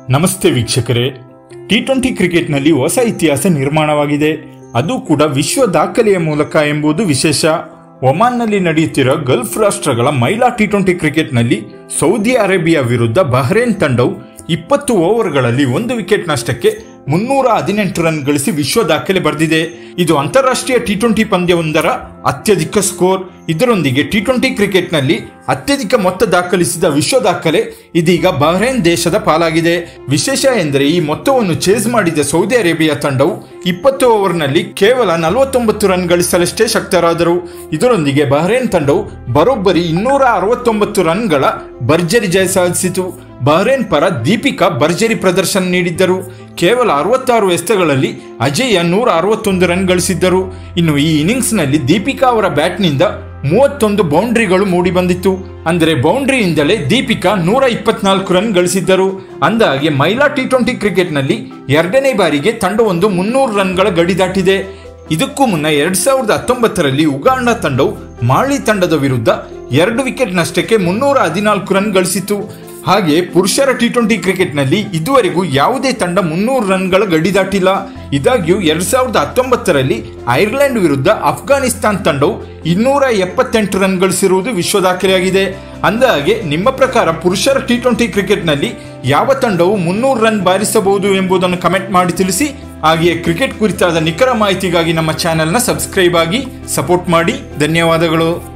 ನಮಸ್ತೆ ವೀಕ್ಷಕರೇ T twenty ಕ್ರಿಕೆಟ್ನಲ್ಲಿ ಹೊಸ ಇತಿಹಾಸ ನಿರ್ಮಾಣವಾಗಿದೆ ಅದು ಕೂಡ ವಿಶ್ವ ದಾಖಲೆಯ ಮೂಲಕ ಎಂಬುದು ವಿಶೇಷ ಒಮಾನ್ನಲ್ಲಿ ನಡೆಯುತ್ತಿರುವ ಗಲ್ಫ್ ರಾಷ್ಟ್ರಗಳ ಮಹಿಳಾ ಟಿ ಟ್ವೆಂಟಿ ಕ್ರಿಕೆಟ್ನಲ್ಲಿ ಸೌದಿ ಅರೇಬಿಯಾ ವಿರುದ್ಧ ಬಹ್ರೇನ್ ತಂಡವು ಇಪ್ಪತ್ತು ಓವರ್ಗಳಲ್ಲಿ ಒಂದು ವಿಕೆಟ್ ನಷ್ಟಕ್ಕೆ ಮುನ್ನೂರ ಹದಿನೆಂಟು ರನ್ ಗಳಿಸಿ ವಿಶ್ವ ದಾಖಲೆ ಬರೆದಿದೆ ಇದು ಅಂತಾರಾಷ್ಟ್ರೀಯ ಟಿ ಟ್ವೆಂಟಿ ಪಂದ್ಯವೊಂದರ ಅತ್ಯಧಿಕ ಸ್ಕೋರ್ ಇದರೊಂದಿಗೆ ಟಿ ಟ್ವೆಂಟಿ ಕ್ರಿಕೆಟ್ನಲ್ಲಿ ಅತ್ಯಧಿಕ ಮೊತ್ತ ದಾಖಲಿಸಿದ ವಿಶ್ವ ದಾಖಲೆ ಇದೀಗ ಬಹ್ರೇನ್ ದೇಶದ ಪಾಲಾಗಿದೆ ವಿಶೇಷ ಎಂದರೆ ಈ ಮೊತ್ತವನ್ನು ಚೇಸ್ ಮಾಡಿದ ಸೌದಿ ಅರೇಬಿಯಾ ತಂಡವು ಇಪ್ಪತ್ತು ಓವರ್ನಲ್ಲಿ ಕೇವಲ ನಲವತ್ತೊಂಬತ್ತು ರನ್ ಗಳಿಸಲಷ್ಟೇ ಶಕ್ತರಾದರು ಇದರೊಂದಿಗೆ ಬಹ್ರೇನ್ ತಂಡವು ಬರೋಬ್ಬರಿ ಇನ್ನೂರ ಅರವತ್ತೊಂಬತ್ತು ರನ್ಗಳ ಭರ್ಜರಿ ಜಯ ಸಾಧಿಸಿತು ಬಹ್ರೇನ್ ಪರ ದೀಪಿಕಾ ಭರ್ಜರಿ ಪ್ರದರ್ಶನ ನೀಡಿದ್ದರು ಕೇವಲ ಅರವತ್ತಾರು ಎಸೆತಗಳಲ್ಲಿ ಅಜಯ್ಯ ನೂರ ಅರವತ್ತೊಂದು ರನ್ ಗಳಿಸಿದ್ದರು ಇನ್ನು ಈ ಇನ್ನಿಂಗ್ಸ್ನಲ್ಲಿ ದೀಪಿಕಾ ಅವರ ಬ್ಯಾಟ್ನಿಂದ ಮೂವತ್ತೊಂದು ಬೌಂಡ್ರಿಗಳು ಮೂಡಿಬಂದಿತ್ತು ಅಂದರೆ ಬೌಂಡ್ರಿಯಿಂದಲೇ ದೀಪಿಕಾ ನೂರ ಇಪ್ಪತ್ನಾಲ್ಕು ರನ್ ಗಳಿಸಿದ್ದರು ಅಂದಹಾಗೆ ಮಹಿಳಾ ಟಿ ಟ್ವೆಂಟಿ ಕ್ರಿಕೆಟ್ನಲ್ಲಿ ಎರಡನೇ ಬಾರಿಗೆ ತಂಡವೊಂದು ಮುನ್ನೂರು ರನ್ಗಳ ಗಡಿ ದಾಟಿದೆ ಇದಕ್ಕೂ ಮುನ್ನ ಎರಡ್ ಸಾವಿರದ ಹತ್ತೊಂಬತ್ತರಲ್ಲಿ ಉಗಾಂಡ ತಂಡವು ಮಾಳಿ ತಂಡದ ವಿರುದ್ಧ ಎರಡು ವಿಕೆಟ್ ನಷ್ಟಕ್ಕೆ ಮುನ್ನೂರ ಹದಿನಾಲ್ಕು ರನ್ ಗಳಿಸಿತು ಹಾಗೆ ಪುರುಷರ ಟಿ ಟ್ವೆಂಟಿ ಕ್ರಿಕೆಟ್ನಲ್ಲಿ ಇದುವರೆಗೂ ಯಾವುದೇ ತಂಡ ಮುನ್ನೂರು ರನ್ಗಳ ಗಡಿ ದಾಟಿಲ್ಲ ಇದಾಗ್ಯೂ ಎರಡ್ ಸಾವಿರದ ಹತ್ತೊಂಬತ್ತರಲ್ಲಿ ಐರ್ಲೆಂಡ್ ವಿರುದ್ಧ ಅಫ್ಘಾನಿಸ್ತಾನ್ ತಂಡವು ಇನ್ನೂರ ಎಪ್ಪತ್ತೆಂಟು ರನ್ ಗಳಿಸಿರುವುದು ವಿಶ್ವ ದಾಖಲೆಯಾಗಿದೆ ಅಂದಹಾಗೆ ನಿಮ್ಮ ಪ್ರಕಾರ ಪುರುಷರ ಟಿ ಟ್ವೆಂಟಿ ಕ್ರಿಕೆಟ್ನಲ್ಲಿ ಯಾವ ತಂಡವು ಮುನ್ನೂರು ರನ್ ಬಾರಿಸಬಹುದು ಎಂಬುದನ್ನು ಕಮೆಂಟ್ ಮಾಡಿ ತಿಳಿಸಿ ಹಾಗೆಯೇ ಕ್ರಿಕೆಟ್ ಕುರಿತಾದ ನಿಖರ ಮಾಹಿತಿಗಾಗಿ ನಮ್ಮ ಚಾನೆಲ್ನ ಸಬ್ಸ್ಕ್ರೈಬ್ ಆಗಿ ಸಪೋರ್ಟ್ ಮಾಡಿ ಧನ್ಯವಾದಗಳು